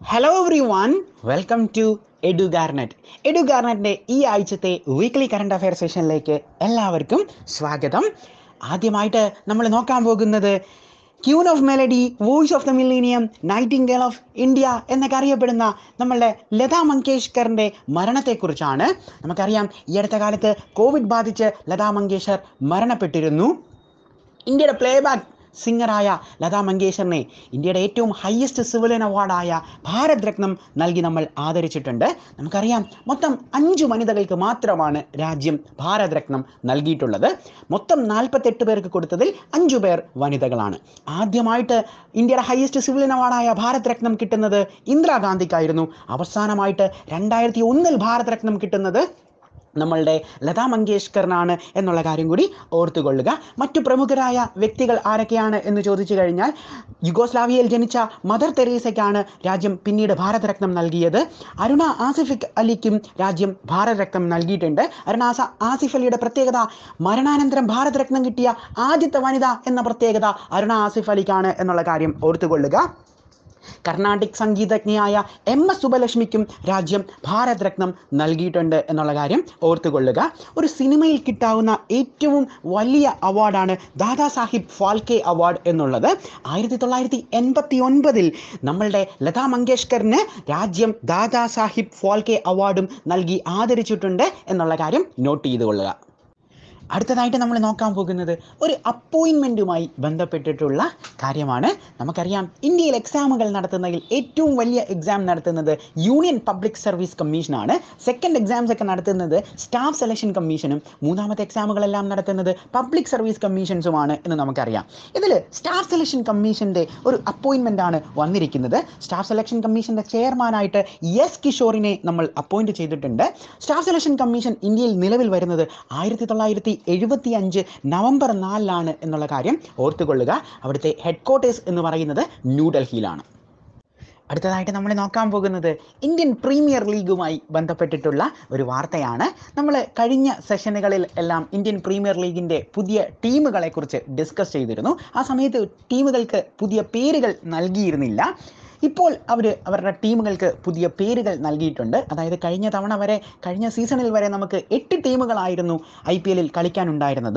hello everyone welcome to Edu Garnet Edu ഗാർനെറ്റിൻ്റെ ഈ ആഴ്ചത്തെ വീക്ക്ലി കറണ്ട് അഫയർ സെഷനിലേക്ക് എല്ലാവർക്കും സ്വാഗതം ആദ്യമായിട്ട് നമ്മൾ നോക്കാൻ പോകുന്നത് queen of melody voice of the millennium nightingale of India എന്നൊക്കെ അറിയപ്പെടുന്ന നമ്മളുടെ ലതാ മങ്കേഷ്കറിൻ്റെ മരണത്തെക്കുറിച്ചാണ് നമുക്കറിയാം ഈ അടുത്ത കാലത്ത് കോവിഡ് ബാധിച്ച് ലതാ മങ്കേഷ്കർ മരണപ്പെട്ടിരുന്നു ഇന്ത്യയുടെ പ്ലേബാക്ക് സിംഗറായ ലതാ മങ്കേഷ്കറിനെ ഇന്ത്യയുടെ ഏറ്റവും ഹയസ്റ്റ് സിവിലിയൻ അവാർഡായ ഭാരത് രത്നം നൽകി നമ്മൾ ആദരിച്ചിട്ടുണ്ട് നമുക്കറിയാം മൊത്തം അഞ്ച് വനിതകൾക്ക് മാത്രമാണ് രാജ്യം ഭാരത് രത്നം നൽകിയിട്ടുള്ളത് മൊത്തം നാൽപ്പത്തെട്ട് പേർക്ക് കൊടുത്തതിൽ അഞ്ചു പേർ വനിതകളാണ് ആദ്യമായിട്ട് ഇന്ത്യയുടെ ഹയസ്റ്റ് സിവിലിയൻ അവാർഡായ ഭാരത് രത്നം കിട്ടുന്നത് ഇന്ദിരാഗാന്ധിക്കായിരുന്നു അവസാനമായിട്ട് രണ്ടായിരത്തി ഒന്നിൽ ഭാരത് രത്നം കിട്ടുന്നത് നമ്മളുടെ ലതാ മങ്കേഷ്കറിനാണ് എന്നുള്ള കാര്യം കൂടി ഓർത്തുകൊള്ളുക മറ്റു പ്രമുഖരായ വ്യക്തികൾ ആരൊക്കെയാണ് എന്ന് ചോദിച്ചു കഴിഞ്ഞാൽ യുഗോസ്ലാവിയയിൽ ജനിച്ച മദർ തെരേസയ്ക്കാണ് രാജ്യം പിന്നീട് ഭാരതരത്നം നൽകിയത് അരുണ ആസിഫ് അലിക്കും രാജ്യം ഭാരതരത്നം നൽകിയിട്ടുണ്ട് അരുണ ആസ ആസിഫ് അലിയുടെ പ്രത്യേകത മരണാനന്തരം ഭാരതരത്നം കിട്ടിയ ആദ്യത്തെ വനിത എന്ന പ്രത്യേകത അരുണ ആസിഫ് അലിക്കാണ് എന്നുള്ള കാര്യം ഓർത്തുകൊള്ളുക കർണാട്ടിക് സംഗീതജ്ഞയായ എം എസ് സുബലക്ഷ്മിക്കും രാജ്യം ഭാരത് രത്നം നൽകിയിട്ടുണ്ട് എന്നുള്ള കാര്യം ഓർത്തുകൊള്ളുക ഒരു സിനിമയിൽ കിട്ടാവുന്ന ഏറ്റവും വലിയ അവാർഡാണ് ദാദാ സാഹിബ് ഫാൽക്കെ അവാർഡ് എന്നുള്ളത് ആയിരത്തി തൊള്ളായിരത്തി എൺപത്തി ഒൻപതിൽ നമ്മളുടെ ലതാ മങ്കേഷ്കറിന് രാജ്യം ദാദാ സാഹിബ് ഫാൽക്കെ അവാർഡും നൽകി ആദരിച്ചിട്ടുണ്ട് എന്നുള്ള കാര്യം നോട്ട് ചെയ്ത് കൊള്ളുക അടുത്തതായിട്ട് നമ്മൾ നോക്കാൻ പോകുന്നത് ഒരു അപ്പോയിൻമെൻറ്റുമായി ബന്ധപ്പെട്ടിട്ടുള്ള കാര്യമാണ് നമുക്കറിയാം ഇന്ത്യയിൽ എക്സാമുകൾ നടത്തുന്നതിൽ ഏറ്റവും വലിയ എക്സാം നടത്തുന്നത് യൂണിയൻ പബ്ലിക് സർവീസ് കമ്മീഷനാണ് സെക്കൻഡ് എക്സാംസ് ഒക്കെ നടത്തുന്നത് സ്റ്റാഫ് സെലക്ഷൻ കമ്മീഷനും മൂന്നാമത്തെ എക്സാമുകളെല്ലാം നടത്തുന്നത് പബ്ലിക് സർവീസ് കമ്മീഷൻസുമാണ് എന്ന് നമുക്കറിയാം ഇതിൽ സ്റ്റാഫ് സെലക്ഷൻ കമ്മീഷൻ്റെ ഒരു അപ്പോയിൻമെൻ്റ് ആണ് വന്നിരിക്കുന്നത് സ്റ്റാഫ് സെലക്ഷൻ കമ്മീഷൻ്റെ ചെയർമാനായിട്ട് എസ് കിഷോറിനെ നമ്മൾ അപ്പോയിൻറ്റ് ചെയ്തിട്ടുണ്ട് സ്റ്റാഫ് സെലക്ഷൻ കമ്മീഷൻ ഇന്ത്യയിൽ നിലവിൽ വരുന്നത് ആയിരത്തി തൊള്ളായിരത്തി എഴുപത്തി അഞ്ച് നവംബർ നാലിലാണ് എന്നുള്ള കാര്യം ഓർത്തുകൊള്ളുക അവിടുത്തെ ഹെഡ് ക്വാർട്ടേഴ്സ് എന്ന് പറയുന്നത് ന്യൂഡൽഹിയിലാണ് അടുത്തതായിട്ട് നമ്മൾ നോക്കാൻ പോകുന്നത് ഇന്ത്യൻ പ്രീമിയർ ലീഗുമായി ബന്ധപ്പെട്ടിട്ടുള്ള ഒരു വാർത്തയാണ് നമ്മൾ കഴിഞ്ഞ സെഷനുകളിൽ എല്ലാം ഇന്ത്യൻ പ്രീമിയർ ലീഗിൻ്റെ പുതിയ ടീമുകളെക്കുറിച്ച് ഡിസ്കസ് ചെയ്തിരുന്നു ആ സമയത്ത് ടീമുകൾക്ക് പുതിയ പേരുകൾ നൽകിയിരുന്നില്ല ഇപ്പോൾ അവർ അവരുടെ ടീമുകൾക്ക് പുതിയ പേരുകൾ നൽകിയിട്ടുണ്ട് അതായത് കഴിഞ്ഞ തവണ വരെ കഴിഞ്ഞ സീസണിൽ വരെ നമുക്ക് എട്ട് ടീമുകളായിരുന്നു ഐ പി എല്ലിൽ കളിക്കാനുണ്ടായിരുന്നത്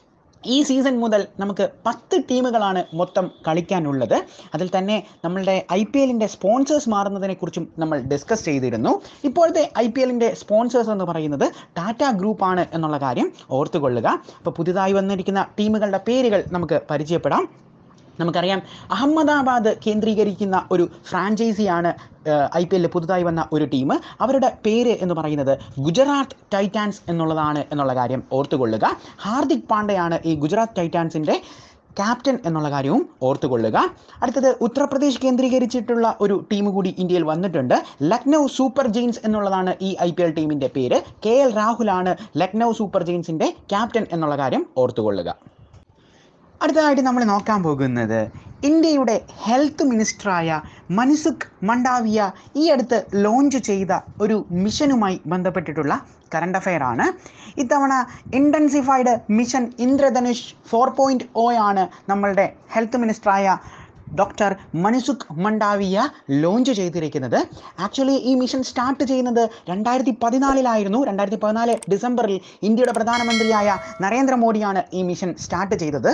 ഈ സീസൺ മുതൽ നമുക്ക് പത്ത് ടീമുകളാണ് മൊത്തം കളിക്കാനുള്ളത് അതിൽ തന്നെ നമ്മളുടെ ഐ പി എല്ലിൻ്റെ സ്പോൺസേഴ്സ് മാറുന്നതിനെക്കുറിച്ചും നമ്മൾ ഡിസ്കസ് ചെയ്തിരുന്നു ഇപ്പോഴത്തെ ഐ പി എല്ലിൻ്റെ സ്പോൺസേഴ്സ് എന്ന് പറയുന്നത് ടാറ്റ ഗ്രൂപ്പാണ് എന്നുള്ള കാര്യം ഓർത്തുകൊള്ളുക അപ്പോൾ പുതുതായി വന്നിരിക്കുന്ന ടീമുകളുടെ പേരുകൾ നമുക്ക് പരിചയപ്പെടാം നമുക്കറിയാം അഹമ്മദാബാദ് കേന്ദ്രീകരിക്കുന്ന ഒരു ഫ്രാഞ്ചൈസിയാണ് ഐ പി എല്ലിൽ പുതുതായി വന്ന ഒരു ടീം അവരുടെ പേര് എന്ന് പറയുന്നത് ഗുജറാത്ത് ടൈറ്റാൻസ് എന്നുള്ളതാണ് എന്നുള്ള കാര്യം ഓർത്തുകൊള്ളുക ഹാർദിക് പാണ്ഡെയാണ് ഈ ഗുജറാത്ത് ടൈറ്റാൻസിൻ്റെ ക്യാപ്റ്റൻ എന്നുള്ള കാര്യവും ഓർത്തുകൊള്ളുക അടുത്തത് ഉത്തർപ്രദേശ് കേന്ദ്രീകരിച്ചിട്ടുള്ള ഒരു ടീം കൂടി ഇന്ത്യയിൽ വന്നിട്ടുണ്ട് ലക്നൗ സൂപ്പർ ജെയിൻസ് എന്നുള്ളതാണ് ഈ ഐ പി എൽ ടീമിൻ്റെ പേര് കെ എൽ രാഹുലാണ് ലക്നൗ സൂപ്പർ ജെയിൻസിൻ്റെ ക്യാപ്റ്റൻ എന്നുള്ള കാര്യം ഓർത്തുകൊള്ളുക അടുത്തതായിട്ട് നമ്മൾ നോക്കാൻ പോകുന്നത് ഇന്ത്യയുടെ ഹെൽത്ത് മിനിസ്റ്ററായ മനിസുഖ് മണ്ടാവിയ ഈ അടുത്ത് ലോഞ്ച് ചെയ്ത ഒരു മിഷനുമായി ബന്ധപ്പെട്ടിട്ടുള്ള കറണ്ട് അഫെയർ ആണ് ഇത്തവണ intensified mission Indradhanush four point O ആണ് നമ്മളുടെ ഹെൽത്ത് മിനിസ്റ്ററായ ഡോക്ടർ മനിസുഖ് മണ്ടാവിയ ലോഞ്ച് ചെയ്തിരിക്കുന്നത് ആക്ച്വലി ഈ മിഷൻ സ്റ്റാർട്ട് ചെയ്യുന്നത് രണ്ടായിരത്തി പതിനാലിലായിരുന്നു രണ്ടായിരത്തി പതിനാല് ഡിസംബറിൽ ഇന്ത്യയുടെ പ്രധാനമന്ത്രിയായ നരേന്ദ്രമോദിയാണ് ഈ മിഷൻ സ്റ്റാർട്ട് ചെയ്തത്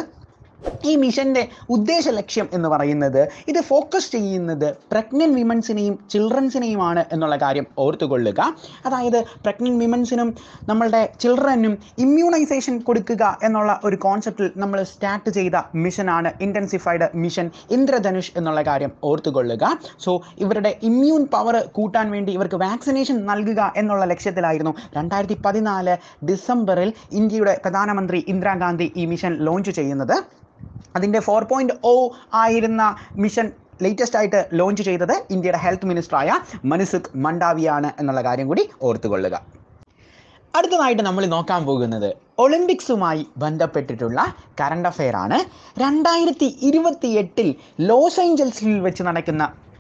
ഈ മിഷൻ്റെ ഉദ്ദേശ ലക്ഷ്യം എന്ന് പറയുന്നത് ഇത് ഫോക്കസ് ചെയ്യുന്നത് പ്രഗ്നൻറ്റ് വിമൻസിനെയും ചിൽഡ്രൻസിനെയുമാണ് എന്നുള്ള കാര്യം ഓർത്തുകൊള്ളുക അതായത് പ്രഗ്നൻറ്റ് വിമൻസിനും നമ്മളുടെ ചിൽഡ്രനും ഇമ്മ്യൂണൈസേഷൻ കൊടുക്കുക എന്നുള്ള ഒരു കോൺസെപ്റ്റിൽ നമ്മൾ സ്റ്റാർട്ട് ചെയ്ത മിഷനാണ് ഇൻറ്റൻസിഫൈഡ് മിഷൻ ഇന്ദ്രധനുഷ് എന്നുള്ള കാര്യം ഓർത്തുകൊള്ളുക സോ ഇവരുടെ ഇമ്മ്യൂൺ പവർ കൂട്ടാൻ വേണ്ടി ഇവർക്ക് വാക്സിനേഷൻ നൽകുക എന്നുള്ള ലക്ഷ്യത്തിലായിരുന്നു രണ്ടായിരത്തി പതിനാല് ഡിസംബറിൽ ഇന്ത്യയുടെ പ്രധാനമന്ത്രി ഇന്ദിരാഗാന്ധി ഈ മിഷൻ ലോഞ്ച് ചെയ്യുന്നത് അതിൻ്റെ ഫോർ പോയിൻറ്റ് ഒ ആയിരുന്ന മിഷൻ ലേറ്റസ്റ്റ് ആയിട്ട് ലോഞ്ച് ചെയ്തത് ഇന്ത്യയുടെ ഹെൽത്ത് മിനിസ്റ്ററായ മനുസുഖ് മണ്ടാവിയാണ് എന്നുള്ള കാര്യം കൂടി ഓർത്തുകൊള്ളുക അടുത്തതായിട്ട് നമ്മൾ നോക്കാൻ പോകുന്നത് ഒളിമ്പിക്സുമായി ബന്ധപ്പെട്ടിട്ടുള്ള കറണ്ട് അഫെയർ ആണ് രണ്ടായിരത്തി ഇരുപത്തി എട്ടിൽ ലോസ് ഏഞ്ചൽസിൽ വെച്ച് നടക്കുന്ന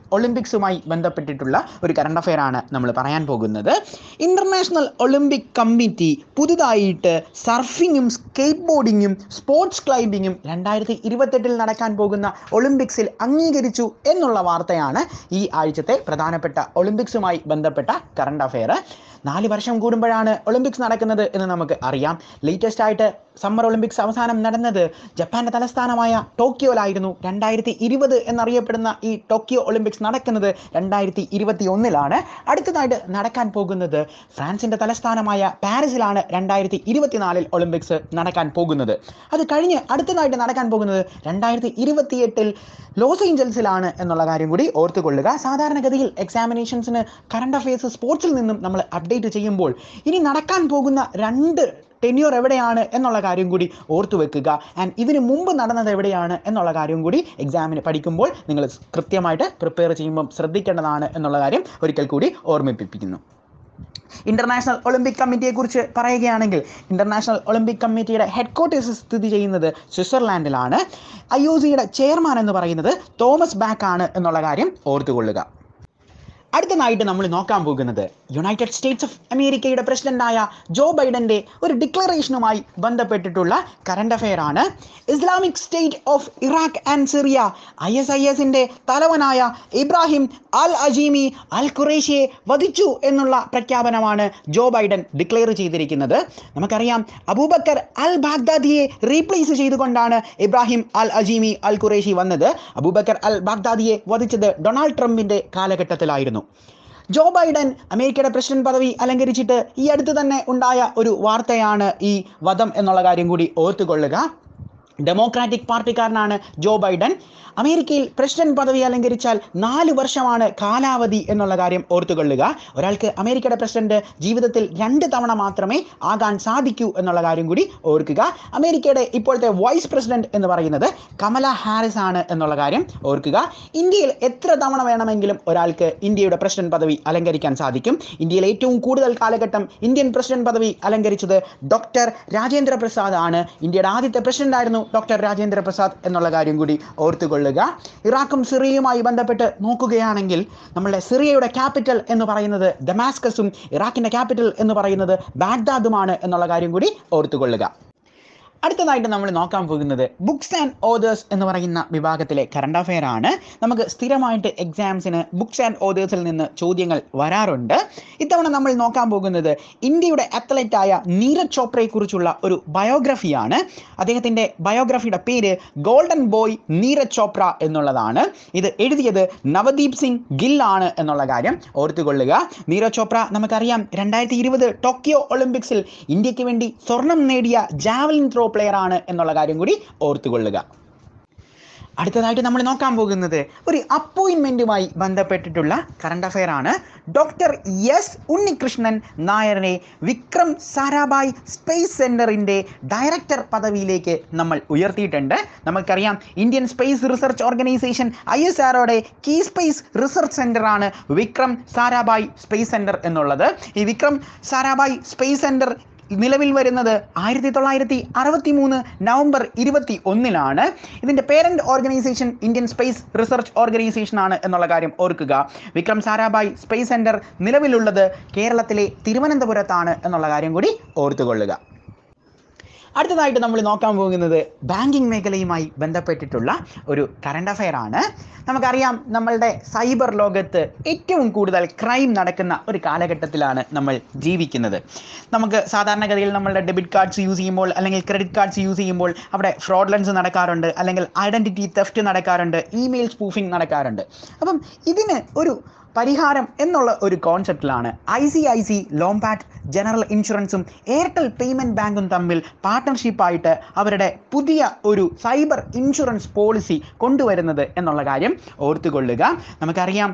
ഒളിമ്പിക്സുമായി ബന്ധപ്പെട്ടിട്ടുള്ള ഒരു കറണ്ട് അഫെയർ ആണ് നമ്മൾ പറയാൻ പോകുന്നത് ഇൻ്റർനാഷണൽ ഒളിമ്പിക് കമ്മിറ്റി പുതുതായിട്ട് സർഫിങ്ങും സ്കേറ്റ് ബോർഡിങ്ങും സ്പോർട്സ് ക്ലൈംബിങ്ങും രണ്ടായിരത്തി ഇരുപത്തെട്ടിൽ നടക്കാൻ പോകുന്ന ഒളിമ്പിക്സിൽ അംഗീകരിച്ചു എന്നുള്ള വാർത്തയാണ് ഈ ആഴ്ചത്തെ പ്രധാനപ്പെട്ട ഒളിമ്പിക്സുമായി ബന്ധപ്പെട്ട കറണ്ട് അഫെയർ നാല് വർഷം കൂടുമ്പോഴാണ് ഒളിമ്പിക്സ് നടക്കുന്നത് എന്ന് നമുക്ക് അറിയാം ലേറ്റസ്റ്റ് ആയിട്ട് സമ്മർ ഒളിമ്പിക്സ് അവസാനം നടന്നത് ജപ്പാന്റെ തലസ്ഥാനമായ ടോക്കിയോയിലായിരുന്നു രണ്ടായിരത്തി ഇരുപത് എന്നറിയപ്പെടുന്ന ഈ ടോക്കിയോ ഒളിമ്പിക്സ് നടക്കുന്നത് രണ്ടായിരത്തി ഇരുപത്തി ഒന്നിലാണ് അടുത്തതായിട്ട് നടക്കാൻ പോകുന്നത് ഫ്രാൻസിന്റെ തലസ്ഥാനമായ പാരീസിലാണ് രണ്ടായിരത്തി ഇരുപത്തിനാലിൽ ഒളിമ്പിക്സ് നടക്കാൻ പോകുന്നത് അത് കഴിഞ്ഞ് അടുത്തതായിട്ട് നടക്കാൻ പോകുന്നത് രണ്ടായിരത്തി ഇരുപത്തിയെട്ടിൽ ലോസ് ഏഞ്ചൽസിലാണ് എന്നുള്ള കാര്യം കൂടി ഓർത്തുകൊള്ളുക സാധാരണഗതിയിൽ എക്സാമിനേഷൻസിന് കറണ്ട് അഫയേഴ്സ് സ്പോർട്സിൽ നിന്നും നമ്മൾ അപ്ഡേറ്റ് ചെയ്യുമ്പോൾ ഇനി നടക്കാൻ പോകുന്ന രണ്ട് ടെന്യൂർ എവിടെയാണ് എന്നുള്ള കാര്യം കൂടി ഓർത്തു വെക്കുക ആൻഡ് ഇതിന് മുമ്പ് നടന്നത് എവിടെയാണ് എന്നുള്ള കാര്യം കൂടി എക്സാമിന് പഠിക്കുമ്പോൾ നിങ്ങൾ കൃത്യമായിട്ട് പ്രിപ്പയർ ചെയ്യുമ്പം ശ്രദ്ധിക്കേണ്ടതാണ് എന്നുള്ള കാര്യം ഒരിക്കൽ കൂടി ഓർമ്മിപ്പിക്കുന്നു ഇന്റർനാഷണൽ ഒളിമ്പിക് കമ്മിറ്റിയെ കുറിച്ച് പറയുകയാണെങ്കിൽ ഇന്റർനാഷണൽ ഒളിമ്പിക് കമ്മിറ്റിയുടെ ഹെഡ് ക്വാർട്ടേഴ്സ് സ്ഥിതി ചെയ്യുന്നത് സ്വിറ്റ്സർലാൻഡിലാണ് ഐ ഒ സിയുടെ ചെയർമാൻ എന്ന് പറയുന്നത് തോമസ് ബാക്ക് ആണ് എന്നുള്ള കാര്യം ഓർത്തുകൊള്ളുക അടുത്തതായിട്ട് നമ്മൾ നോക്കാൻ പോകുന്നത് യുണൈറ്റഡ് സ്റ്റേറ്റ്സ് ഓഫ് അമേരിക്കയുടെ പ്രസിഡന്റായ ജോ ബൈഡന്റെ ഒരു ഡിക്ലറേഷനുമായി ബന്ധപ്പെട്ടിട്ടുള്ള കറണ്ട് അഫെയർ ആണ് Islamic State of Iraq and Syria I S I എസിന്റെ തലവനായ ഇബ്രാഹിം അൽ അജീമി അൽ ഖുറേഷിയെ വധിച്ചു എന്നുള്ള പ്രഖ്യാപനമാണ് ജോ ബൈഡൻ ഡിക്ലെയർ ചെയ്തിരിക്കുന്നത് നമുക്കറിയാം അബൂബക്കർ അൽ ബാഗ്ദാദിയെ റീപ്ലേസ് ചെയ്തുകൊണ്ടാണ് ഇബ്രാഹിം അൽ അജീമി അൽ ഖുറേഷി വന്നത് അബൂബക്കർ അൽ ബാഗ്ദാദിയെ വധിച്ചത് ഡൊണാൾഡ് ട്രംപിന്റെ കാലഘട്ടത്തിലായിരുന്നു ജോ ബൈഡൻ അമേരിക്കയുടെ പ്രസിഡന്റ് പദവി അലങ്കരിച്ചിട്ട് ഈ അടുത്ത് തന്നെ ഉണ്ടായ ഒരു വാർത്തയാണ് ഈ വധം എന്നുള്ള കാര്യം കൂടി ഓർത്തുകൊള്ളുക ഡെമോക്രാറ്റിക് പാർട്ടിക്കാരനാണ് ജോ ബൈഡൻ അമേരിക്കയിൽ പ്രസിഡന്റ് പദവി അലങ്കരിച്ചാൽ നാല് വർഷമാണ് കാലാവധി എന്നുള്ള കാര്യം ഓർത്തുകൊള്ളുക ഒരാൾക്ക് അമേരിക്കയുടെ പ്രസിഡന്റ് ജീവിതത്തിൽ രണ്ട് തവണ മാത്രമേ ആകാൻ സാധിക്കൂ എന്നുള്ള കാര്യം കൂടി ഓർക്കുക അമേരിക്കയുടെ ഇപ്പോഴത്തെ വൈസ് പ്രസിഡന്റ് എന്ന് പറയുന്നത് കമല ഹാരിസ് ആണ് എന്നുള്ള കാര്യം ഓർക്കുക ഇന്ത്യയിൽ എത്ര തവണ വേണമെങ്കിലും ഒരാൾക്ക് ഇന്ത്യയുടെ പ്രസിഡന്റ് പദവി അലങ്കരിക്കാൻ സാധിക്കും ഇന്ത്യയിൽ ഏറ്റവും കൂടുതൽ കാലഘട്ടം ഇന്ത്യൻ പ്രസിഡന്റ് പദവി അലങ്കരിച്ചത് ഡോക്ടർ രാജേന്ദ്ര പ്രസാദ് ആണ് ഇന്ത്യയുടെ ആദ്യത്തെ പ്രസിഡന്റ് ആയിരുന്നു ഡോക്ടർ രാജേന്ദ്ര പ്രസാദ് എന്നുള്ള കാര്യം കൂടി ഓർത്തുകൊള്ളുക ഇറാഖും സിറിയയുമായി ബന്ധപ്പെട്ട് നോക്കുകയാണെങ്കിൽ നമ്മളുടെ സിറിയയുടെ ക്യാപിറ്റൽ എന്ന് പറയുന്നത് ഡമാസ്കസും ഇറാഖിൻ്റെ ക്യാപിറ്റൽ എന്ന് പറയുന്നത് ബാഗ്ദാദുമാണ് എന്നുള്ള കാര്യം കൂടി ഓർത്തുകൊള്ളുക അടുത്തതായിട്ട് നമ്മൾ നോക്കാൻ പോകുന്നത് ബുക്സ് ആൻഡ് ഓതേഴ്സ് എന്ന് പറയുന്ന വിഭാഗത്തിലെ കറണ്ട് അഫെയർ ആണ് നമുക്ക് സ്ഥിരമായിട്ട് എക്സാംസിന് ബുക്സ് ആൻഡ് ഓതേഴ്സിൽ നിന്ന് ചോദ്യങ്ങൾ വരാറുണ്ട് ഇത്തവണ നമ്മൾ നോക്കാൻ പോകുന്നത് ഇന്ത്യയുടെ അത്ലറ്റായ നീരജ് ചോപ്രയെ കുറിച്ചുള്ള ഒരു ബയോഗ്രഫിയാണ് അദ്ദേഹത്തിൻ്റെ ബയോഗ്രഫിയുടെ പേര് ഗോൾഡൻ ബോയ് നീരജ് ചോപ്ര എന്നുള്ളതാണ് ഇത് എഴുതിയത് നവദീപ് സിംഗ് ഗിൽ ആണ് എന്നുള്ള കാര്യം ഓർത്തുകൊള്ളുക നീരജ് ചോപ്ര നമുക്കറിയാം രണ്ടായിരത്തി ഇരുപത് ടോക്കിയോ ഒളിമ്പിക്സിൽ ഇന്ത്യക്ക് വേണ്ടി സ്വർണം നേടിയ ജാവലിൻ ത്രോ പ്ലെയർ ആണ് എന്നുള്ള കാര്യം കൂടി ഓർത്തുകൊള്ളുക അടുത്തതായിട്ട് നമ്മൾ നോക്കാൻ പോകുന്നത് ഒരു അപ്പോയിൻമെൻറ്റുമായി ബന്ധപ്പെട്ടിട്ടുള്ള കറണ്ട് അഫെയർ ആണ് ഡോക്ടർ എസ് ഉണ്ണികൃഷ്ണൻ നായരനെ വിക്രം സാരാഭായ് സ്പേസ് സെൻറ്ററിൻ്റെ ഡയറക്ടർ പദവിയിലേക്ക് നമ്മൾ ഉയർത്തിയിട്ടുണ്ട് നമുക്കറിയാം Indian space research organisation I S ആർഒയുടെ കീ സ്പേസ് റിസർച്ച് സെൻ്ററാണ് വിക്രം സാരാഭായ് സ്പേസ് സെൻറ്റർ എന്നുള്ളത് ഈ വിക്രം സാരാഭായ് സ്പേസ് സെൻറ്റർ നിലവിൽ വരുന്നത് ആയിരത്തി തൊള്ളായിരത്തി അറുപത്തി മൂന്ന് നവംബർ ഇരുപത്തി ഒന്നിലാണ് ഇതിൻ്റെ parent organisation Indian space research organisation ആണ് എന്നുള്ള കാര്യം ഓർക്കുക വിക്രം സാരാഭായ് സ്പേസ് സെൻറ്റർ നിലവിലുള്ളത് കേരളത്തിലെ തിരുവനന്തപുരത്താണ് എന്നുള്ള കാര്യം കൂടി ഓർത്തുകൊള്ളുക അടുത്തതായിട്ട് നമ്മൾ നോക്കാൻ പോകുന്നത് ബാങ്കിങ് മേഖലയുമായി ബന്ധപ്പെട്ടിട്ടുള്ള ഒരു കറണ്ട് അഫെയർ ആണ് നമുക്കറിയാം നമ്മളുടെ സൈബർ ലോകത്ത് ഏറ്റവും കൂടുതൽ ക്രൈം നടക്കുന്ന ഒരു കാലഘട്ടത്തിലാണ് നമ്മൾ ജീവിക്കുന്നത് നമുക്ക് സാധാരണഗതിയിൽ നമ്മളുടെ ഡെബിറ്റ് കാർഡ്സ് യൂസ് ചെയ്യുമ്പോൾ അല്ലെങ്കിൽ ക്രെഡിറ്റ് കാർഡ്സ് യൂസ് ചെയ്യുമ്പോൾ അവിടെ ഫ്രോഡ്ലൻസ് നടക്കാറുണ്ട് അല്ലെങ്കിൽ ഐഡൻറ്റിറ്റി തെഫ്റ്റ് നടക്കാറുണ്ട് ഇമെയിൽ സ്പൂഫിംഗ് നടക്കാറുണ്ട് അപ്പം ഇതിന് ഒരു പരിഹാരം എന്നുള്ള ഒരു കോൺസെപ്റ്റിലാണ് I C I C Lombard general ഇൻഷുറൻസും എയർടെൽ പേയ്മെൻറ്റ് ബാങ്കും തമ്മിൽ പാർട്ട്ണർഷിപ്പായിട്ട് അവരുടെ പുതിയ ഒരു സൈബർ ഇൻഷുറൻസ് പോളിസി കൊണ്ടുവരുന്നത് എന്നുള്ള കാര്യം ഓർത്തുകൊള്ളുക നമുക്കറിയാം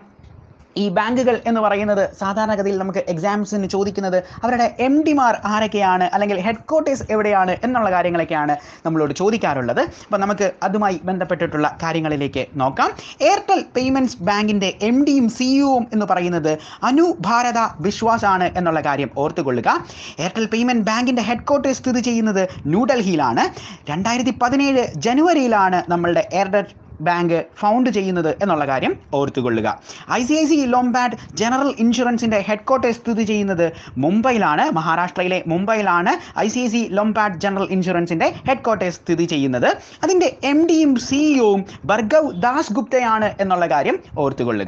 ഈ ബാങ്കുകൾ എന്ന് പറയുന്നത് സാധാരണഗതിയിൽ നമുക്ക് എക്സാംസിന് ചോദിക്കുന്നത് അവരുടെ എം ഡിമാർ ആരൊക്കെയാണ് അല്ലെങ്കിൽ ഹെഡ് ക്വാർട്ടേഴ്സ് എവിടെയാണ് എന്നുള്ള കാര്യങ്ങളൊക്കെയാണ് നമ്മളോട് ചോദിക്കാറുള്ളത് അപ്പോൾ നമുക്ക് അതുമായി ബന്ധപ്പെട്ടിട്ടുള്ള കാര്യങ്ങളിലേക്ക് നോക്കാം എയർടെൽ പേയ്മെൻറ്റ്സ് ബാങ്കിൻ്റെ എം ഡിയും സിഇഒയും എന്ന് പറയുന്നത് അനു ഭാരത വിശ്വാസ് ആണ് എന്നുള്ള കാര്യം ഓർത്തുകൊള്ളുക എയർടെൽ പേയ്മെൻറ്റ് ബാങ്കിൻ്റെ ഹെഡ് ക്വാർട്ടേഴ്സ് സ്ഥിതി ചെയ്യുന്നത് ന്യൂഡൽഹിയിലാണ് രണ്ടായിരത്തി പതിനേഴ് ജനുവരിയിലാണ് നമ്മളുടെ എയർടെൽ ബാങ്ക് ഫൗണ്ട് ചെയ്യുന്നത് എന്നുള്ള കാര്യം ഓർത്തുകൊള്ളുക I C I C Lombard general ഇൻഷുറൻസിൻ്റെ ഹെഡ് ക്വാർട്ടേഴ്സ് സ്ഥിതി ചെയ്യുന്നത് മുംബൈയിലാണ് മഹാരാഷ്ട്രയിലെ മുംബൈയിലാണ് I C I C Lombard general ഇൻഷുറൻസിൻ്റെ ഹെഡ് ക്വാർട്ടേഴ്സ് സ്ഥിതി ചെയ്യുന്നത് അതിൻ്റെ എം ഡിയും സിഇഒയും ഭർഗവ് ദാസ് ഗുപ്തയാണ് എന്നുള്ള കാര്യം ഓർത്തുകൊള്ളുക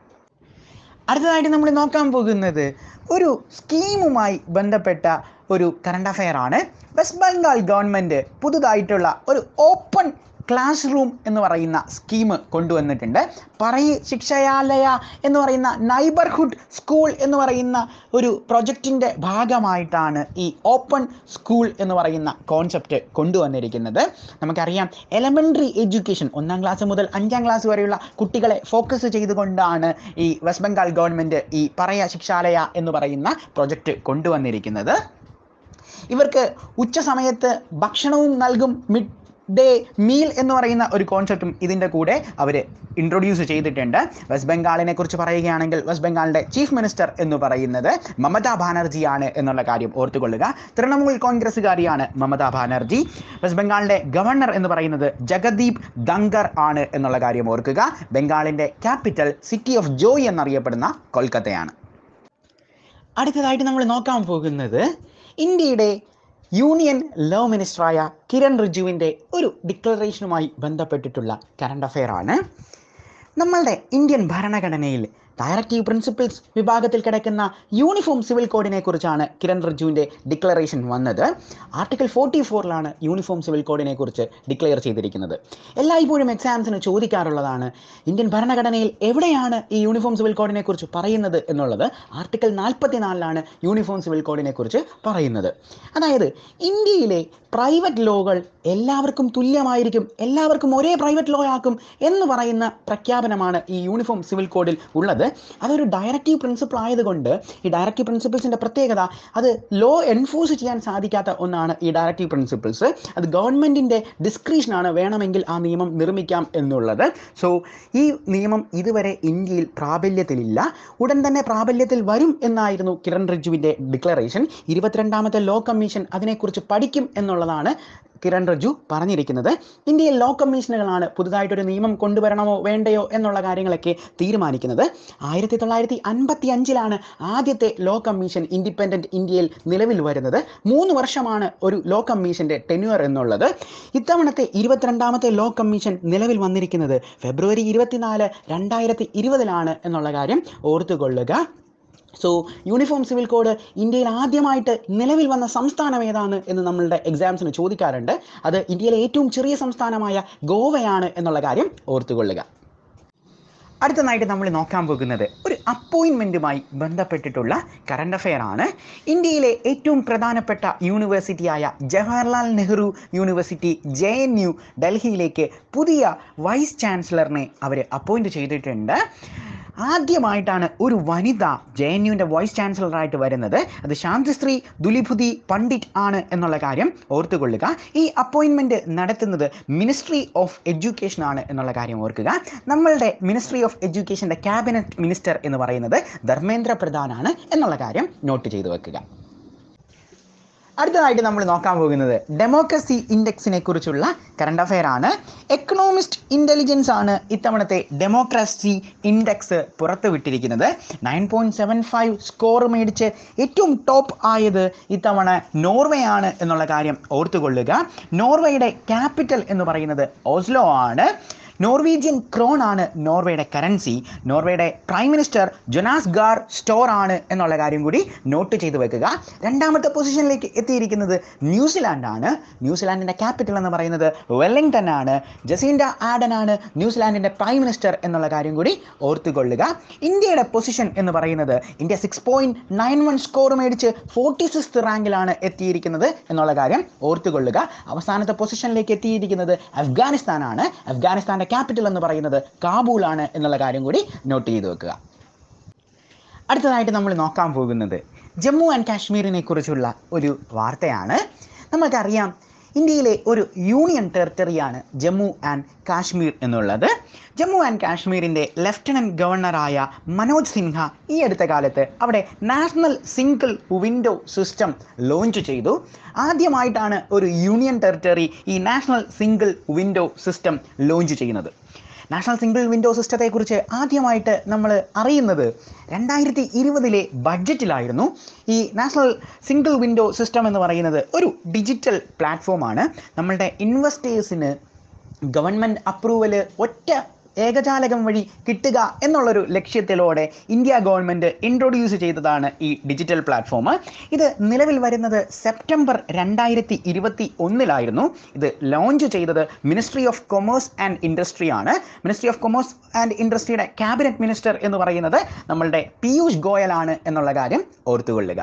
അടുത്തതായിട്ട് നമ്മൾ നോക്കാൻ പോകുന്നത് ഒരു സ്കീമുമായി ബന്ധപ്പെട്ട ഒരു കറണ്ട് അഫെയർ ആണ് വെസ്റ്റ് ബംഗാൾ ഗവൺമെൻറ് പുതുതായിട്ടുള്ള ഒരു ഓപ്പൺ ക്ലാസ് റൂം എന്ന് പറയുന്ന സ്കീം കൊണ്ടുവന്നിട്ടുണ്ട് പറയി ശിക്ഷയാലയ എന്ന് പറയുന്ന നൈബർഹുഡ് സ്കൂൾ എന്ന് പറയുന്ന ഒരു പ്രൊജക്റ്റിൻ്റെ ഭാഗമായിട്ടാണ് ഈ ഓപ്പൺ സ്കൂൾ എന്ന് പറയുന്ന കോൺസെപ്റ്റ് കൊണ്ടുവന്നിരിക്കുന്നത് നമുക്കറിയാം എലമെൻ്ററി എഡ്യൂക്കേഷൻ ഒന്നാം ക്ലാസ് മുതൽ അഞ്ചാം ക്ലാസ് വരെയുള്ള കുട്ടികളെ ഫോക്കസ് ചെയ്തുകൊണ്ടാണ് ഈ വെസ്റ്റ് ബംഗാൾ ഗവൺമെൻറ് ഈ പറയ ശിക്ഷാലയ എന്ന് പറയുന്ന പ്രൊജക്റ്റ് കൊണ്ടുവന്നിരിക്കുന്നത് ഇവർക്ക് ഉച്ച സമയത്ത് ഭക്ഷണവും നൽകും മിഡ് ഡേ മീൽ എന്ന് പറയുന്ന ഒരു കോൺസെപ്റ്റും ഇതിൻ്റെ കൂടെ അവർ ഇൻട്രൊഡ്യൂസ് ചെയ്തിട്ടുണ്ട് വെസ്റ്റ് ബംഗാളിനെ കുറിച്ച് പറയുകയാണെങ്കിൽ വെസ്റ്റ് ബംഗാളിൻ്റെ ചീഫ് മിനിസ്റ്റർ എന്ന് പറയുന്നത് മമതാ ബാനർജിയാണ് എന്നുള്ള കാര്യം ഓർത്തുകൊള്ളുക തൃണമൂൽ കോൺഗ്രസ്സുകാരിയാണ് മമതാ ബാനർജി വെസ്റ്റ് ബംഗാളിൻ്റെ ഗവർണർ എന്ന് പറയുന്നത് ജഗദീപ് ദങ്കർ ആണ് എന്നുള്ള കാര്യം ഓർക്കുക ബംഗാളിൻ്റെ ക്യാപിറ്റൽ സിറ്റി ഓഫ് ജോയ് എന്നറിയപ്പെടുന്ന കൊൽക്കത്തയാണ് അടുത്തതായിട്ട് നമ്മൾ നോക്കാൻ പോകുന്നത് ഇന്ത്യയുടെ യൂണിയൻ ലോ മിനിസ്റ്ററായ കിരൺ റിജുവിൻ്റെ ഒരു ഡിക്ലറേഷനുമായി ബന്ധപ്പെട്ടിട്ടുള്ള കറണ്ട് അഫെയർ ആണ് നമ്മളുടെ ഇന്ത്യൻ ഭരണഘടനയിൽ ഡയറക്റ്റീവ് പ്രിൻസിപ്പിൾസ് വിഭാഗത്തിൽ കിടക്കുന്ന യൂണിഫോം സിവിൽ കോഡിനെ കുറിച്ചാണ് കിരൺ റിജുവിൻ്റെ ഡിക്ലറേഷൻ വന്നത് ആർട്ടിക്കിൾ ഫോർട്ടി ഫോറിലാണ് യൂണിഫോം സിവിൽ കോഡിനെ കുറിച്ച് ഡിക്ലെയർ ചെയ്തിരിക്കുന്നത് എല്ലായ്പ്പോഴും എക്സാംസിന് ചോദിക്കാറുള്ളതാണ് ഇന്ത്യൻ ഭരണഘടനയിൽ എവിടെയാണ് ഈ യൂണിഫോം സിവിൽ കോഡിനെ കുറിച്ച് പറയുന്നത് എന്നുള്ളത് ആർട്ടിക്കിൾ നാൽപ്പത്തിനാലിലാണ് യൂണിഫോം സിവിൽ കോഡിനെ കുറിച്ച് പറയുന്നത് അതായത് ഇന്ത്യയിലെ പ്രൈവറ്റ് ലോകൾ എല്ലാവർക്കും തുല്യമായിരിക്കും എല്ലാവർക്കും ഒരേ പ്രൈവറ്റ് ലോ ആക്കും എന്ന് പറയുന്ന പ്രഖ്യാപനമാണ് ഈ യൂണിഫോം സിവിൽ കോഡിൽ ഉള്ളത് അതൊരു ഡയറക്റ്റീവ് പ്രിൻസിപ്പിൾ ആയതുകൊണ്ട് ഈ ഡയറക്റ്റീവ് പ്രിൻസിപ്പിൾസിൻ്റെ പ്രത്യേകത അത് ലോ എൻഫോഴ്സ് ചെയ്യാൻ സാധിക്കാത്ത ഒന്നാണ് ഈ ഡയറക്റ്റീവ് പ്രിൻസിപ്പിൾസ് അത് ഗവൺമെൻറ്റിൻ്റെ ഡിസ്ക്രിഷനാണ് വേണമെങ്കിൽ ആ നിയമം നിർമ്മിക്കാം എന്നുള്ളത് സോ ഈ നിയമം ഇതുവരെ ഇന്ത്യയിൽ പ്രാബല്യത്തിലില്ല ഉടൻ തന്നെ പ്രാബല്യത്തിൽ വരും എന്നായിരുന്നു കിരൺ റിജുവിൻ്റെ ഡിക്ലറേഷൻ ഇരുപത്തിരണ്ടാമത്തെ ലോ കമ്മീഷൻ അതിനെക്കുറിച്ച് പഠിക്കും എന്നുള്ളതാണ് കിരൺ റിജു പറഞ്ഞിരിക്കുന്നത് ഇന്ത്യയിൽ ലോ കമ്മീഷനുകളാണ് പുതുതായിട്ടൊരു നിയമം കൊണ്ടുവരണമോ വേണ്ടയോ എന്നുള്ള കാര്യങ്ങളൊക്കെ തീരുമാനിക്കുന്നത് ആയിരത്തി തൊള്ളായിരത്തി അൻപത്തി അഞ്ചിലാണ് ആദ്യത്തെ ലോ കമ്മീഷൻ ഇൻഡിപെൻഡൻറ്റ് ഇന്ത്യയിൽ നിലവിൽ വരുന്നത് മൂന്ന് വർഷമാണ് ഒരു ലോ കമ്മീഷൻ്റെ ടെന്യൂർ എന്നുള്ളത് ഇത്തവണത്തെ ഇരുപത്തിരണ്ടാമത്തെ ലോ കമ്മീഷൻ നിലവിൽ വന്നിരിക്കുന്നത് ഫെബ്രുവരി ഇരുപത്തിനാല് രണ്ടായിരത്തി ഇരുപതിലാണ് എന്നുള്ള കാര്യം ഓർത്തുകൊള്ളുക സോ യൂണിഫോം സിവിൽ കോഡ് ഇന്ത്യയിൽ ആദ്യമായിട്ട് നിലവിൽ വന്ന സംസ്ഥാനം ഏതാണ് എന്ന് നമ്മളുടെ എക്സാംസിന് ചോദിക്കാറുണ്ട് അത് ഇന്ത്യയിലെ ഏറ്റവും ചെറിയ സംസ്ഥാനമായ ഗോവയാണ് എന്നുള്ള കാര്യം ഓർത്തുകൊള്ളുക അടുത്തതായിട്ട് നമ്മൾ നോക്കാൻ പോകുന്നത് ഒരു അപ്പോയിൻമെൻറ്റുമായി ബന്ധപ്പെട്ടിട്ടുള്ള കറണ്ട് അഫെയർ ആണ് ഇന്ത്യയിലെ ഏറ്റവും പ്രധാനപ്പെട്ട യൂണിവേഴ്സിറ്റിയായ Jawaharlal Nehru university J N U ഡൽഹിയിലേക്ക് പുതിയ വൈസ് ചാൻസലറിനെ അവർ അപ്പോയിൻറ്റ് ചെയ്തിട്ടുണ്ട് ആദ്യമായിട്ടാണ് ഒരു വനിത ജെ എൻ യുവിൻ്റെ വൈസ് ചാൻസലറായിട്ട് വരുന്നത് അത് ശാന്തിശ്രീ ദുലിഭുതി പണ്ഡിറ്റ് ആണ് എന്നുള്ള കാര്യം ഓർത്തുകൊള്ളുക ഈ അപ്പോയിൻമെൻറ്റ് നടത്തുന്നത് മിനിസ്ട്രി ഓഫ് എഡ്യൂക്കേഷൻ ആണ് എന്നുള്ള കാര്യം ഓർക്കുക നമ്മളുടെ മിനിസ്ട്രി ഓഫ് എഡ്യൂക്കേഷൻ്റെ ക്യാബിനറ്റ് മിനിസ്റ്റർ എന്ന് പറയുന്നത് ധർമ്മേന്ദ്ര പ്രധാനാണ് എന്നുള്ള കാര്യം നോട്ട് ചെയ്തു വെക്കുക അടുത്തതായിട്ട് നമ്മൾ നോക്കാൻ പോകുന്നത് ഡെമോക്രസി ഇൻഡെക്സിനെ കുറിച്ചുള്ള കറണ്ട് അഫെയർ ആണ് എക്കണോമിസ്റ്റ് ഇൻ്റലിജൻസ് ആണ് ഇത്തവണത്തെ ഡെമോക്രസി ഇൻഡെക്സ് പുറത്തുവിട്ടിരിക്കുന്നത് nine point seven five score മേടിച്ച് ഏറ്റവും ടോപ്പ് ആയത് ഇത്തവണ നോർവേ ആണ് എന്നുള്ള കാര്യം ഓർത്തുകൊള്ളുക നോർവേയുടെ ക്യാപിറ്റൽ എന്ന് പറയുന്നത് ഓസ്ലോ ആണ് നോർവീജിയൻ ക്രോൺ ആണ് നോർവേയുടെ കറൻസി നോർവേയുടെ prime minister Jonas Gahr Store ആണ് എന്നുള്ള കാര്യം കൂടി നോട്ട് ചെയ്ത് വെക്കുക രണ്ടാമത്തെ പൊസിഷനിലേക്ക് എത്തിയിരിക്കുന്നത് ന്യൂസിലാൻഡ് ആണ് ന്യൂസിലാൻഡിൻ്റെ ക്യാപിറ്റൽ എന്ന് പറയുന്നത് വെല്ലിംഗ്ടൺ ആണ് ജസീൻഡ ആഡൻ ആണ് ന്യൂസിലാൻഡിൻ്റെ പ്രൈം മിനിസ്റ്റർ എന്നുള്ള കാര്യം കൂടി ഓർത്തുകൊള്ളുക ഇന്ത്യയുടെ പൊസിഷൻ എന്ന് പറയുന്നത് India six point nine one score മേടിച്ച് ഫോർട്ടി സിക്സ്ത് റാങ്കിലാണ് എത്തിയിരിക്കുന്നത് എന്നുള്ള കാര്യം ഓർത്തുകൊള്ളുക അവസാനത്തെ പൊസിഷനിലേക്ക് എത്തിയിരിക്കുന്നത് അഫ്ഗാനിസ്ഥാനാണ് അഫ്ഗാനിസ്ഥാൻ്റെ ക്യാപിറ്റൽ എന്ന് പറയുന്നത് കാബൂളാണ് എന്നുള്ള കാര്യം കൂടി നോട്ട് ചെയ്ത് വെക്കുക അടുത്തതായിട്ട് നമ്മൾ നോക്കാൻ പോകുന്നത് ജമ്മു ആൻഡ് കാശ്മീരിനെ കുറിച്ചുള്ള ഒരു വാർത്തയാണ് നമുക്കറിയാം ഇന്ത്യയിലെ ഒരു യൂണിയൻ ടെറിട്ടറിയാണ് ജമ്മു ആൻഡ് കാശ്മീർ എന്നുള്ളത് ജമ്മു ആൻഡ് കാശ്മീരിൻ്റെ ലഫ്റ്റനൻറ്റ് ഗവർണറായ മനോജ് സിൻഹ ഈ അടുത്ത കാലത്ത് അവിടെ national single window system launch ചെയ്തു ആദ്യമായിട്ടാണ് ഒരു യൂണിയൻ ടെറിട്ടറി ഈ national single window system launch ചെയ്യുന്നത് നാഷണൽ സിംഗിൾ വിൻഡോ സിസ്റ്റത്തെക്കുറിച്ച് ആദ്യമായിട്ട് നമ്മൾ അറിയുന്നത് രണ്ടായിരത്തി ഇരുപതിലെ ബഡ്ജറ്റിലായിരുന്നു ഈ നാഷണൽ സിംഗിൾ വിൻഡോ സിസ്റ്റം എന്ന് പറയുന്നത് ഒരു ഡിജിറ്റൽ പ്ലാറ്റ്ഫോമാണ് നമ്മളുടെ ഇൻവെസ്റ്റേഴ്സിന് ഗവൺമെൻറ് അപ്രൂവല് ഒറ്റ ഏകജാലകം വഴി കിട്ടുക എന്നുള്ളൊരു ലക്ഷ്യത്തിലൂടെ ഇന്ത്യ ഗവൺമെൻറ് ഇൻട്രൊഡ്യൂസ് ചെയ്തതാണ് ഈ ഡിജിറ്റൽ പ്ലാറ്റ്ഫോം ഇത് നിലവിൽ വരുന്നത് സെപ്റ്റംബർ രണ്ടായിരത്തി ഇരുപത്തി ഒന്നിലായിരുന്നു ഇത് ലോഞ്ച് ചെയ്തത് ministry of commerce and industry ആണ് മിനിസ്ട്രി ഓഫ് കൊമേഴ്സ് ആൻഡ് ഇൻഡസ്ട്രിയുടെ ക്യാബിനറ്റ് മിനിസ്റ്റർ എന്ന് പറയുന്നത് നമ്മളുടെ പീയൂഷ് ഗോയലാണ് എന്നുള്ള കാര്യം ഓർത്തുകൊള്ളുക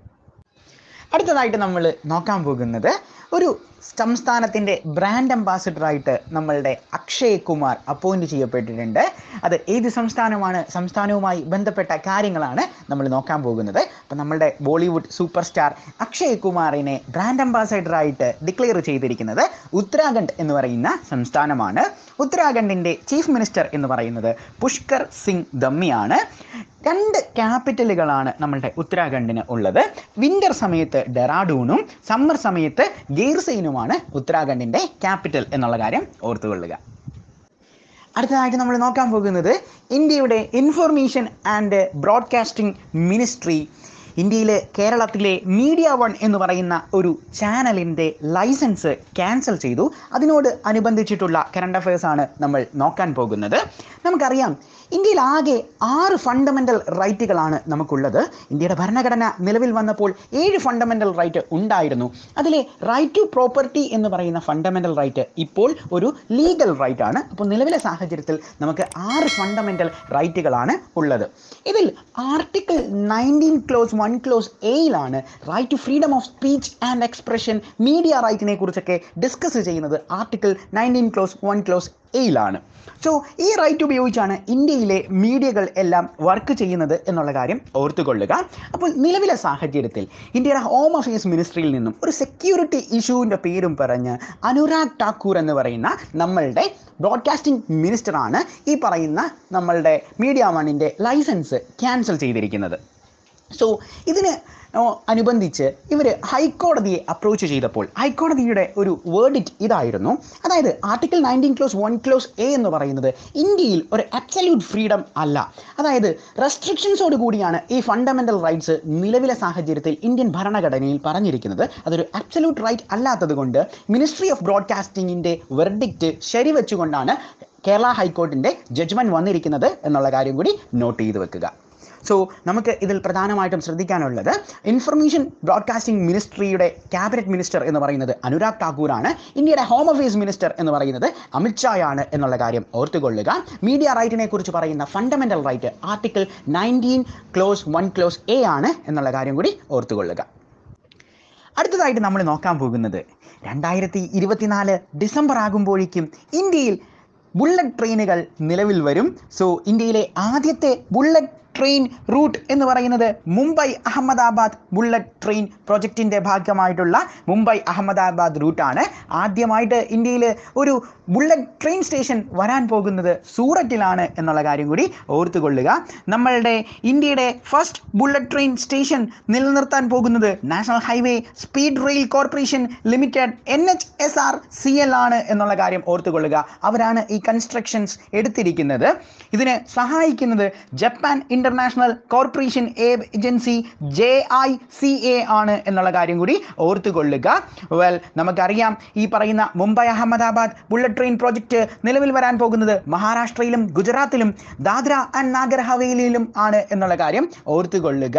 അടുത്തതായിട്ട് നമ്മൾ നോക്കാൻ പോകുന്നത് ഒരു സംസ്ഥാനത്തിൻ്റെ ബ്രാൻഡ് അംബാസിഡറായിട്ട് നമ്മളുടെ അക്ഷയ് കുമാർ അപ്പോയിൻറ്റ് ചെയ്യപ്പെട്ടിട്ടുണ്ട് അത് ഏത് സംസ്ഥാനമാണ് സംസ്ഥാനവുമായി ബന്ധപ്പെട്ട കാര്യങ്ങളാണ് നമ്മൾ നോക്കാൻ പോകുന്നത് അപ്പം നമ്മളുടെ ബോളിവുഡ് സൂപ്പർ സ്റ്റാർ അക്ഷയ് കുമാറിനെ ബ്രാൻഡ് അംബാസിഡറായിട്ട് ഡിക്ലെയർ ചെയ്തിരിക്കുന്നത് ഉത്തരാഖണ്ഡ് എന്ന് പറയുന്ന സംസ്ഥാനമാണ് ഉത്തരാഖണ്ഡിൻ്റെ ചീഫ് മിനിസ്റ്റർ എന്ന് പറയുന്നത് പുഷ്കർ സിംഗ് ദമ്മിയാണ് രണ്ട് ക്യാപിറ്റലുകളാണ് നമ്മളുടെ ഉത്തരാഖണ്ഡിന് ഉള്ളത് വിൻ്റർ സമയത്ത് ഡെറാഡൂണും സമ്മർ സമയത്ത് ഗീർസൈനുമാണ് ഉത്തരാഖണ്ഡിൻ്റെ ക്യാപിറ്റൽ എന്നുള്ള കാര്യം ഓർത്തുകൊള്ളുക അടുത്തതായിട്ട് നമ്മൾ നോക്കാൻ പോകുന്നത് ഇന്ത്യയുടെ ഇൻഫർമേഷൻ ആൻഡ് ബ്രോഡ്കാസ്റ്റിംഗ് മിനിസ്ട്രി ഇന്ത്യയിലെ കേരളത്തിലെ മീഡിയ വൺ എന്ന് പറയുന്ന ഒരു ചാനലിൻ്റെ ലൈസൻസ് ക്യാൻസൽ ചെയ്തു അതിനോട് അനുബന്ധിച്ചിട്ടുള്ള കറണ്ട് അഫയേഴ്സ് ആണ് നമ്മൾ നോക്കാൻ പോകുന്നത് നമുക്കറിയാം ഇന്ത്യയിൽ ആകെ ആറ് ഫണ്ടമെൻ്റൽ റൈറ്റുകളാണ് നമുക്കുള്ളത് ഇന്ത്യയുടെ ഭരണഘടന നിലവിൽ വന്നപ്പോൾ ഏഴ് ഫണ്ടമെൻ്റൽ റൈറ്റ് ഉണ്ടായിരുന്നു അതിലെ റൈറ്റ് ടു പ്രോപ്പർട്ടി എന്ന് പറയുന്ന ഫണ്ടമെൻ്റൽ റൈറ്റ് ഇപ്പോൾ ഒരു ലീഗൽ റൈറ്റ് ആണ് അപ്പോൾ നിലവിലെ സാഹചര്യത്തിൽ നമുക്ക് ആറ് ഫണ്ടമെൻ്റൽ റൈറ്റുകളാണ് ഉള്ളത് ഇതിൽ article nineteen clause one clause എയിലാണ് right to freedom of speech and expression media റൈറ്റിനെ കുറിച്ചൊക്കെ ഡിസ്കസ് ചെയ്യുന്നത് article nineteen clause one clause എയിലാണ് സോ ഈ റൈറ്റ് ഉപയോഗിച്ചാണ് ഇന്ത്യയിലെ മീഡിയകൾ എല്ലാം വർക്ക് ചെയ്യുന്നത് എന്നുള്ള കാര്യം ഓർത്തുകൊള്ളുക അപ്പോൾ നിലവിലെ സാഹചര്യത്തിൽ ഇന്ത്യയുടെ ഹോം അഫയേഴ്സ് മിനിസ്ട്രിയിൽ നിന്നും ഒരു സെക്യൂരിറ്റി ഇഷ്യൂവിൻ്റെ പേരും പറഞ്ഞ് അനുരാഗ് ഠാക്കൂർ എന്ന് പറയുന്ന നമ്മളുടെ ബ്രോഡ്കാസ്റ്റിംഗ് മിനിസ്റ്ററാണ് ഈ പറയുന്ന നമ്മളുടെ മീഡിയ വണ്ണിൻ്റെ ലൈസൻസ് ക്യാൻസൽ ചെയ്തിരിക്കുന്നത് സോ ഇതിന് അനുബന്ധിച്ച് ഇവർ ഹൈക്കോടതിയെ അപ്രോച്ച് ചെയ്തപ്പോൾ ഹൈക്കോടതിയുടെ ഒരു വേർഡിറ്റ് ഇതായിരുന്നു അതായത് article nineteen clause one clause A എന്ന് പറയുന്നത് ഇന്ത്യയിൽ ഒരു അബ്സല്യൂട്ട് ഫ്രീഡം അല്ല അതായത് റെസ്ട്രിക്ഷൻസോട് കൂടിയാണ് ഈ ഫണ്ടമെൻ്റൽ റൈറ്റ്സ് നിലവിലെ സാഹചര്യത്തിൽ ഇന്ത്യൻ ഭരണഘടനയിൽ പറഞ്ഞിരിക്കുന്നത് അതൊരു അബ്സല്യൂട്ട് റൈറ്റ് അല്ലാത്തത് കൊണ്ട് മിനിസ്ട്രി ഓഫ് ബ്രോഡ്കാസ്റ്റിംഗിൻ്റെ വെർഡിക്റ്റ് ശരിവെച്ചുകൊണ്ടാണ് കേരള ഹൈക്കോർട്ടിൻ്റെ ജഡ്ജ്മെൻറ്റ് വന്നിരിക്കുന്നത് എന്നുള്ള കാര്യം കൂടി നോട്ട് ചെയ്ത് വെക്കുക സോ നമുക്ക് ഇതിൽ പ്രധാനമായിട്ടും ശ്രദ്ധിക്കാനുള്ളത് ഇൻഫർമേഷൻ ബ്രോഡ്കാസ്റ്റിംഗ് മിനിസ്ട്രിയുടെ ക്യാബിനറ്റ് മിനിസ്റ്റർ എന്ന് പറയുന്നത് അനുരാഗ് ഠാക്കൂറാണ് ഇന്ത്യയുടെ ഹോം അഫയേഴ്സ് മിനിസ്റ്റർ എന്ന് പറയുന്നത് അമിത്ഷായാണ് എന്നുള്ള കാര്യം ഓർത്തുകൊള്ളുക മീഡിയ റൈറ്റിനെ കുറിച്ച് പറയുന്ന fundamental right article nineteen clause one clause A ആണ് എന്നുള്ള കാര്യം കൂടി ഓർത്തുകൊള്ളുക അടുത്തതായിട്ട് നമ്മൾ നോക്കാൻ പോകുന്നത് രണ്ടായിരത്തി ഇരുപത്തിനാല് ഡിസംബർ ആകുമ്പോഴേക്കും ഇന്ത്യയിൽ ബുള്ളറ്റ് ട്രെയിനുകൾ നിലവിൽ വരും സോ ഇന്ത്യയിലെ ആദ്യത്തെ ബുള്ളറ്റ് ട്രെയിൻ റൂട്ട് എന്ന് പറയുന്നത് മുംബൈ അഹമ്മദാബാദ് ബുള്ളറ്റ് ട്രെയിൻ പ്രൊജക്റ്റിൻ്റെ ഭാഗമായിട്ടുള്ള മുംബൈ അഹമ്മദാബാദ് റൂട്ടാണ് ആദ്യമായിട്ട് ഇന്ത്യയിൽ ഒരു ബുള്ളറ്റ് ട്രെയിൻ സ്റ്റേഷൻ വരാൻ പോകുന്നത് സൂററ്റിലാണ് എന്നുള്ള കാര്യം കൂടി ഓർത്തുകൊള്ളുക നമ്മളുടെ ഇന്ത്യയുടെ ഫസ്റ്റ് ബുള്ളറ്റ് ട്രെയിൻ സ്റ്റേഷൻ നിലനിർത്താൻ പോകുന്നത് national highway speed rail corporation limited N H S R C L ആണ് എന്നുള്ള കാര്യം ഓർത്തുകൊള്ളുക അവരാണ് ഈ കൺസ്ട്രക്ഷൻസ് എടുത്തിരിക്കുന്നത് ഇതിന് സഹായിക്കുന്നത് Japan international corporation agency J I C A ആണ് എന്നുള്ള കാര്യം കൂടി ഓർത്തുകൊള്ളുക വെൽ നമുക്കറിയാം ഈ പറയുന്ന Mumbai Ahmedabad bullet train project നിലവിൽ വരാൻ പോകുന്നത് മഹാരാഷ്ട്രയിലും ഗുജറാത്തിലും ദാദ്ര ആൻഡ് നാഗർ ഹവേലിയിലും ആണ് എന്നുള്ള കാര്യം ഓർത്തുകൊള്ളുക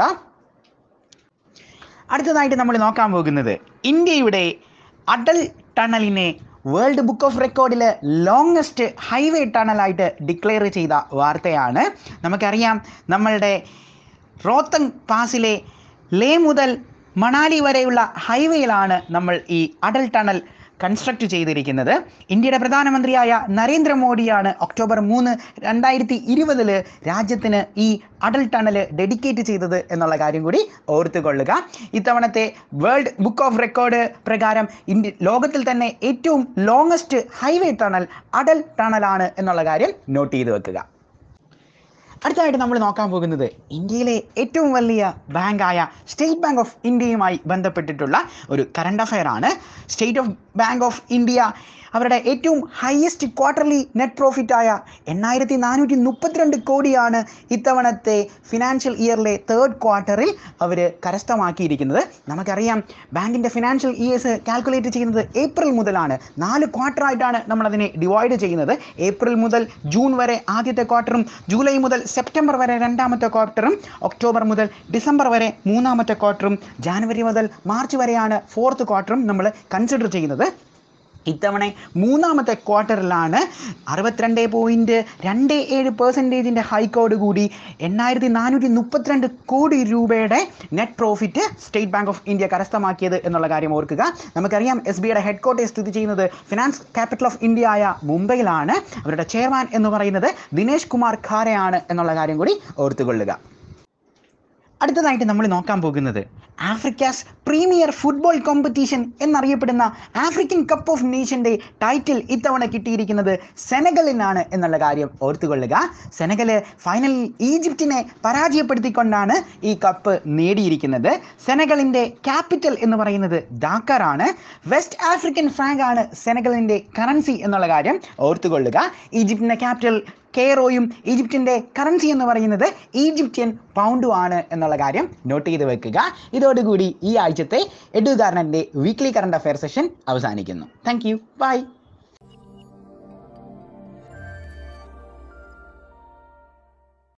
അടുത്തതായിട്ട് നമ്മൾ നോക്കാൻ പോകുന്നത് ഇന്ത്യയുടെ അടൽ ടണലിനെ വേൾഡ് ബുക്ക് ഓഫ് റെക്കോർഡിൽ ലോങ്സ്റ്റ് ഹൈവേ ടണലായിട്ട് ഡിക്ലെയർ ചെയ്ത വാർത്തയാണ് നമുക്കറിയാം നമ്മളുടെ റോത്തങ് പാസിലെ ലേ മുതൽ മണാലി വരെയുള്ള ഹൈവേയിലാണ് നമ്മൾ ഈ അടൽ ടണൽ കൺസ്ട്രക്ട് ചെയ്തിരിക്കുന്നത് ഇന്ത്യയുടെ പ്രധാനമന്ത്രിയായ നരേന്ദ്രമോദിയാണ് ഒക്ടോബർ മൂന്ന് രണ്ടായിരത്തി ഇരുപതില് രാജ്യത്തിന് ഈ അടൽ ടണൽ ഡെഡിക്കേറ്റ് ചെയ്തത് എന്നുള്ള കാര്യം കൂടി ഓർത്തുകൊള്ളുക ഇത്തവണത്തെ വേൾഡ് ബുക്ക് ഓഫ് റെക്കോർഡ് പ്രകാരം ഇന്ത്യ ലോകത്തിൽ തന്നെ ഏറ്റവും ലോങ്ങസ്റ്റ് ഹൈവേ ടണൽ അടൽ ടണലാണ് എന്നുള്ള കാര്യം നോട്ട് ചെയ്ത് വെക്കുക അടുത്തതായിട്ട് നമ്മൾ നോക്കാൻ പോകുന്നത് ഇന്ത്യയിലെ ഏറ്റവും വലിയ ബാങ്കായ സ്റ്റേറ്റ് ബാങ്ക് ഓഫ് ഇന്ത്യയുമായി ബന്ധപ്പെട്ടിട്ടുള്ള ഒരു കറണ്ട് അഫയർ ആണ് State of Bank of India അവരുടെ ഏറ്റവും ഹയസ്റ്റ് ക്വാർട്ടർലി നെറ്റ് പ്രോഫിറ്റായ എണ്ണായിരത്തി നാനൂറ്റി മുപ്പത്തിരണ്ട് കോടിയാണ് ഇത്തവണത്തെ ഫിനാൻഷ്യൽ ഇയറിലെ തേർഡ് ക്വാർട്ടറിൽ അവർ കരസ്ഥമാക്കിയിരിക്കുന്നത് നമുക്കറിയാം ബാങ്കിൻ്റെ ഫിനാൻഷ്യൽ ഇയേഴ്സ് കാൽക്കുലേറ്റ് ചെയ്യുന്നത് ഏപ്രിൽ മുതലാണ് നാല് ക്വാർട്ടറായിട്ടാണ് നമ്മളതിനെ ഡിവൈഡ് ചെയ്യുന്നത് ഏപ്രിൽ മുതൽ ജൂൺ വരെ ആദ്യത്തെ ക്വാർട്ടറും ജൂലൈ മുതൽ സെപ്റ്റംബർ വരെ രണ്ടാമത്തെ ക്വാർട്ടറും ഒക്ടോബർ മുതൽ ഡിസംബർ വരെ മൂന്നാമത്തെ ക്വാർട്ടറും ജാനുവരി മുതൽ മാർച്ച് വരെയാണ് ഫോർത്ത് ക്വാർട്ടറും നമ്മൾ കൺസിഡർ ചെയ്യുന്നത് ഇത്തവണ മൂന്നാമത്തെ ക്വാർട്ടറിലാണ് അറുപത്തിരണ്ട് പോയിൻറ്റ് രണ്ട് ഏഴ് പെർസെൻറ്റേജിൻ്റെ ഹൈക്കോട് കൂടി എണ്ണായിരത്തി നാനൂറ്റി മുപ്പത്തിരണ്ട് കോടി രൂപയുടെ net profit State Bank of India കരസ്ഥമാക്കിയത് എന്നുള്ള കാര്യം ഓർക്കുക നമുക്കറിയാം എസ് ബിയുടെ ഹെഡ് ക്വാർട്ടേഴ്സ് സ്ഥിതി ചെയ്യുന്നത് ഫിനാൻസ് ക്യാപിറ്റൽ ഓഫ് ഇന്ത്യ ആയ മുംബൈയിലാണ് അവരുടെ ചെയർമാൻ എന്ന് പറയുന്നത് ദിനേശ് കുമാർ ഖാരയാണ് എന്നുള്ള കാര്യം കൂടി ഓർത്തുകൊള്ളുക അടുത്തതായിട്ട് നമ്മൾ നോക്കാൻ പോകുന്നത് ആഫ്രിക്കാസ് പ്രീമിയർ ഫുട്ബോൾ കോമ്പറ്റീഷൻ എന്നറിയപ്പെടുന്ന ആഫ്രിക്കൻ കപ്പ് ഓഫ് നേഷൻ്റെ ടൈറ്റിൽ ഇത്തവണ കിട്ടിയിരിക്കുന്നത് സെനഗലിനാണ് എന്നുള്ള കാര്യം ഓർത്തുകൊള്ളുക സെനഗല് ഫൈനലിൽ ഈജിപ്തിനെ പരാജയപ്പെടുത്തിക്കൊണ്ടാണ് ഈ കപ്പ് നേടിയിരിക്കുന്നത് സെനഗലിൻ്റെ ക്യാപിറ്റൽ എന്ന് പറയുന്നത് ഡാക്കറാണ് വെസ്റ്റ് ആഫ്രിക്കൻ ഫ്രാങ്ക് ആണ് സെനഗലിൻ്റെ കറൻസി എന്നുള്ള കാര്യം ഓർത്തുകൊള്ളുക ഈജിപ്തിൻ്റെ ക്യാപിറ്റൽ കെയറോയും ഈജിപ്തിൻ്റെ കറൻസി എന്ന് പറയുന്നത് ഈജിപ്ഷ്യൻ പൗണ്ടും ആണ് എന്നുള്ള കാര്യം നോട്ട് ചെയ്ത് വെക്കുക ഇതോടുകൂടി ഈ ആഴ്ചത്തെ എഡുകാരനൻ്റെ വീക്ക്ലി കറണ്ട് അഫയർ സെഷൻ അവസാനിക്കുന്നു താങ്ക് യു ബൈ